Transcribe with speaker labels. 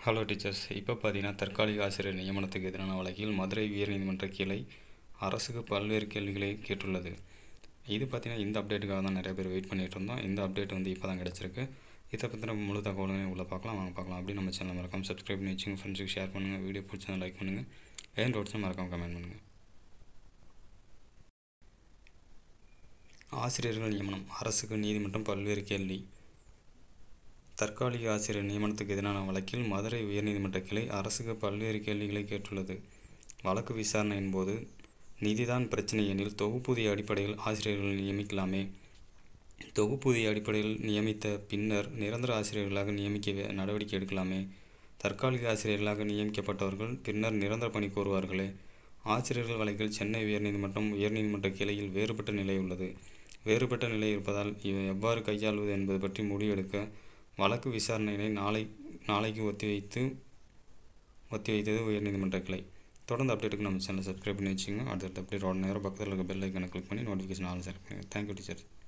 Speaker 1: hello teachers இப்போ பார்த்தீங்கன்னா தற்காலிக ஆசிரியர் நியமனத்துக்கு எதிரான வழக்கில் மதுரை உயர்நீதிமன்ற கிளை அரசுக்கு பல்வேறு கேள்விகளை கேட்டுள்ளது இது பார்த்தீங்கன்னா இந்த அப்டேட்டுக்காக தான் நிறைய பேர் வெயிட் பண்ணிட்டு இருந்தோம் இந்த அப்டேட் வந்து இப்போ தான் கிடச்சிருக்கு இதை பற்றின முழு தகவலையும் உள்ள பார்க்கலாம் வாங்க பார்க்கலாம் அப்படி நம்ம சேனல் மறக்காம சப்ஸ்கிரைப் பண்ணி வச்சுங்க ஃப்ரெண்ட்ஸுக்கு ஷேர் பண்ணுங்கள் வீடியோ பிடிச்சா லைக் பண்ணுங்கள் ஏன் ரோட்ஸும் மறக்காம கமெண்ட் பண்ணுங்கள் ஆசிரியர்கள் நியமனம் அரசுக்கு நீதிமன்றம் பல்வேறு கேள்வி தற்காலிக ஆசிரியர் நியமனத்துக்கு எதிரான வழக்கில் மதுரை உயர்நீதிமன்ற கிளை அரசுக்கு பல்வேறு கேள்விகளை கேட்டுள்ளது வழக்கு விசாரணையின் போது நிதிதான் பிரச்சனை எனில் தொகுப்பூதிய அடிப்படையில் ஆசிரியர்கள் நியமிக்கலாமே தொகுப்பூதிய அடிப்படையில் நியமித்த பின்னர் நிரந்தர ஆசிரியர்களாக நியமிக்க வே- நடவடிக்கை எடுக்கலாமே தற்காலிக ஆசிரியர்களாக நியமிக்கப்பட்டவர்கள் பின்னர் நிரந்தர பணி கோருவார்களே ஆசிரியர்கள் வழக்கில் சென்னை உயர்நீதிமன்றம் உயர்நீதிமன்ற கிளையில் வேறுபட்ட நிலை உள்ளது வேறுபட்ட நிலை இருப்பதால் இவை எவ்வாறு கையாள்வது என்பது பற்றி முடிவெடுக்க வழக்கு விசாரணையை நாளை நாளைக்கு ஒத்திவைத்து ஒத்திவைத்தது உயர்நீதிமன்ற கிளை தொடர்ந்து அப்டேட்டுக்கு நம்ம சேனலை சப்ஸ்கிரைப் பண்ணி வச்சுங்க அடுத்தடுத்த அப்டேட் உடனே நேரம் பக்கத்தில் இருக்க பெல் ஐக்கனை கிளிக் பண்ணி நோட்டிஃபிகேஷன் ஆல் செலக்ட் பண்ணுங்கள் தேங்க்யூ டீச்சர்